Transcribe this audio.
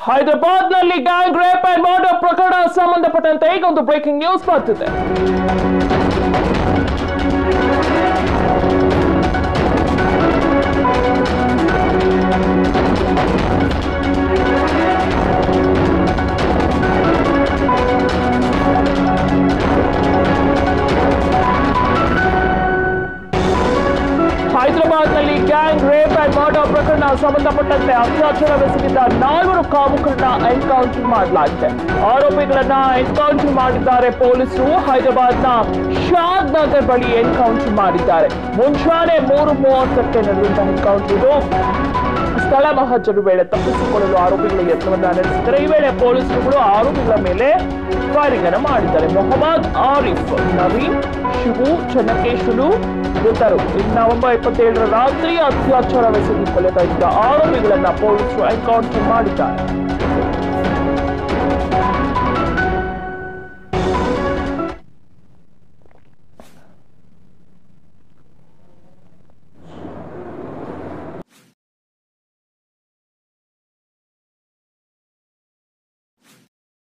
ಹೈದರಾಬಾದ್ನಲ್ಲಿ gang rape and murder ಪ್ರಕರಣ ಸಂಬಂಧಪಟ್ಟಂತೆ ಈಗ ಒಂದು ಬ್ರೇಕಿಂಗ್ ನ್ಯೂಸ್ ಬರ್ತಿದೆ ಹೈದರಾಬಾದ್ನಲ್ಲಿ ಗ್ಯಾಂಗ್ ರೇಪ್ ಅಂಡ್ ಮರ್ಡರ್ ಪ್ರಕರಣ ಸಂಬಂಧಪಟ್ಟಂತೆ ಅತ್ಯಾಚಾರವೆಸಗಿದ್ದ ನಾಲ್ವರು ಕಾಮುಕರನ್ನ ಎನ್ಕೌಂಟರ್ ಮಾಡಲಾಗಿದೆ ಆರೋಪಿಗಳನ್ನ ಎನ್ಕೌಂಟರ್ ಮಾಡಿದ್ದಾರೆ ಪೊಲೀಸರು ಹೈದರಾಬಾದ್ನ ಶಾದ್ ನಗರ್ ಬಳಿ ಎನ್ಕೌಂಟರ್ ಮಾಡಿದ್ದಾರೆ ಮುಂಜಾನೆ ಮೂರು ಮೂವತ್ತಕ್ಕೆ ನಡೆದಂತ ಎನ್ಕೌಂಟರ್ ಇದು ಸ್ಥಳ ಮಹಜರು ವೇಳೆ ತಪ್ಪಿಸಿಕೊಳ್ಳಲು ಆರೋಪಿಗಳು ಯತ್ನವನ್ನ ನಡೆಸಿದ್ದಾರೆ ಈ ವೇಳೆ ಪೊಲೀಸರುಗಳು ಆರೋಪಿಗಳ ಮೇಲೆ ಫೈರಿಂಗ್ ಅನ್ನು ಮಾಡಿದ್ದಾರೆ ಮೊಹಮ್ಮದ್ ಆರಿಫ್ ನವೀನ್ ಶಿವು ಚನ್ನಕೇಶುಲು ಮೃತರು ಇನ್ನು ನವೆಂಬರ್ ಇಪ್ಪತ್ತೇಳರ ರಾತ್ರಿ ಅತ್ಯಾಚಾರವೆಸಗಿ ಕೊಲೆಗೈದ ಆರೋಪಿಗಳನ್ನ ಪೊಲೀಸರು ಎನ್ಕೌಂಟರ್ ಮಾಡಿದ್ದಾರೆ